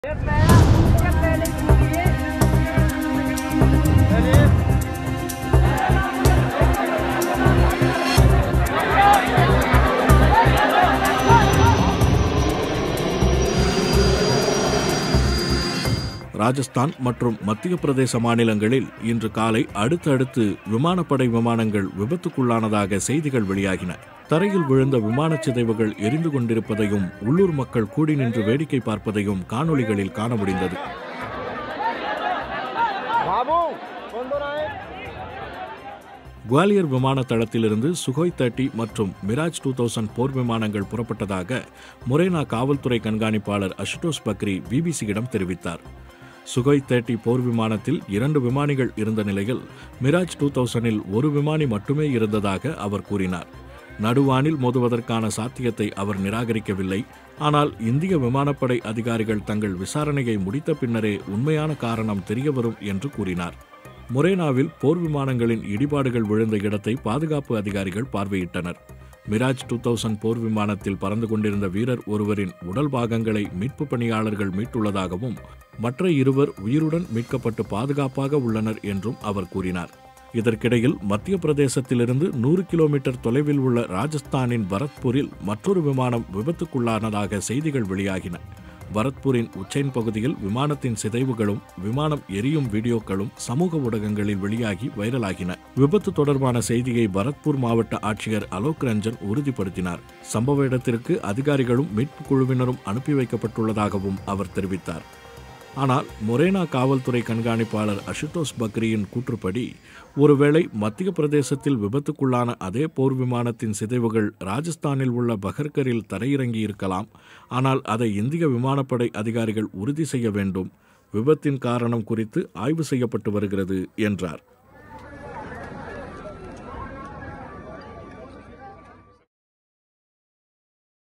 ராஜஸ்தான் மற்றும் மத்திய பிரதேச மாநிலங்களில் இன்று காலை அடுத்தடுத்து விமானப்படை விமானங்கள் விபத்துக்குள்ளானதாக செய்திகள் வெளியாகின தரையில் விழுந்த விமானச் சிதைவுகள் எரிந்து கொண்டிருப்பதையும் உள்ளூர் மக்கள் கூடி நின்று வேடிக்கை பார்ப்பதையும் காணொளிகளில் காண முடிந்தது बाबू कौन दो रहा है குவாலியர் விமான தளத்திலிருந்து சுகோய் தேர்ட்டி மற்றும் மிராஜ் டூ தௌசண்ட் போர் விமானங்கள் புறப்பட்டதாக முரேனா காவல்துறை கண்காணிப்பாளர் அசுதோஷ் பக்ரி பிபிசியிடம் தெரிவித்தார் சுகோய் தேர்ட்டி போர் விமானத்தில் இரண்டு விமானிகள் இருந்த நிலையில் மிராஜ் டூ தௌசண்டில் ஒரு விமானி மட்டுமே இருந்ததாக அவர் கூறினார் நடுவானில் மோதுவதற்கான சாத்தியத்தை அவர் நிராகரிக்கவில்லை ஆனால் இந்திய விமானப்படை அதிகாரிகள் தங்கள் விசாரணையை முடித்த பின்னரே உண்மையான காரணம் தெரியவரும் என்று கூறினார் மொரேனாவில் போர் விமானங்களின் இடிபாடுகள் விழுந்த இடத்தை பாதுகாப்பு அதிகாரிகள் பார்வையிட்டனர் மிராஜ் டூ தௌசண்ட் போர் விமானத்தில் பறந்து கொண்டிருந்த வீரர் ஒருவரின் உடல் பாகங்களை மீட்பு பணியாளர்கள் மீட்டுள்ளதாகவும் மற்ற இருவர் உயிருடன் மீட்கப்பட்டு பாதுகாப்பாக உள்ளனர் என்றும் அவர் கூறினார் இதற்கிடையில் மத்திய பிரதேசத்திலிருந்து நூறு கிலோமீட்டர் தொலைவில் உள்ள ராஜஸ்தானின் பரத்பூரில் மற்றொரு விமானம் விபத்துக்குள்ளானதாக செய்திகள் வெளியாகின பரத்பூரின் உச்சைன் பகுதியில் விமானத்தின் சிதைவுகளும் விமானம் எரியும் வீடியோக்களும் சமூக ஊடகங்களில் வெளியாகி வைரலாகின விபத்து தொடர்பான செய்தியை பரத்பூர் மாவட்ட ஆட்சியர் அலோக் ரஞ்சன் உறுதிப்படுத்தினார் சம்பவ இடத்திற்கு அதிகாரிகளும் மீட்புக் குழுவினரும் அனுப்பி வைக்கப்பட்டுள்ளதாகவும் அவர் தெரிவித்தார் ஆனால் மொரேனா காவல்துறை கண்காணிப்பாளர் அசுதோஷ் பக்ரியின் கூற்றுப்படி ஒருவேளை மத்திய பிரதேசத்தில் விபத்துக்குள்ளான அதே போர் விமானத்தின் சிதைவுகள் ராஜஸ்தானில் உள்ள பகர்கரில் தரையிறங்கி இருக்கலாம் ஆனால் அதை இந்திய விமானப்படை அதிகாரிகள் உறுதி செய்ய வேண்டும் விபத்தின் காரணம் குறித்து ஆய்வு செய்யப்பட்டு வருகிறது என்றார்